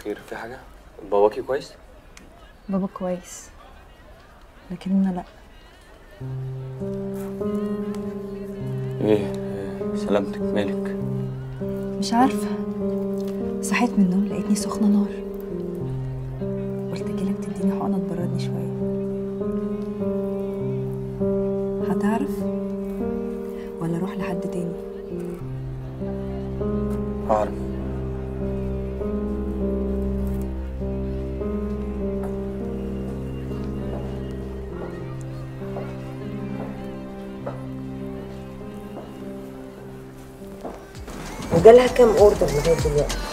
خير في حاجه باباكي كويس بابا كويس لكن انا لا ايه إيه، سلامتك مالك مش عارفه صحيت من النوم لقيتني سخنه نار قلت اجيلك تديني حقنه تبردني شويه هتعرف ولا اروح لحد تاني اعرف وجالها كام اوردر لغايه دلوقتي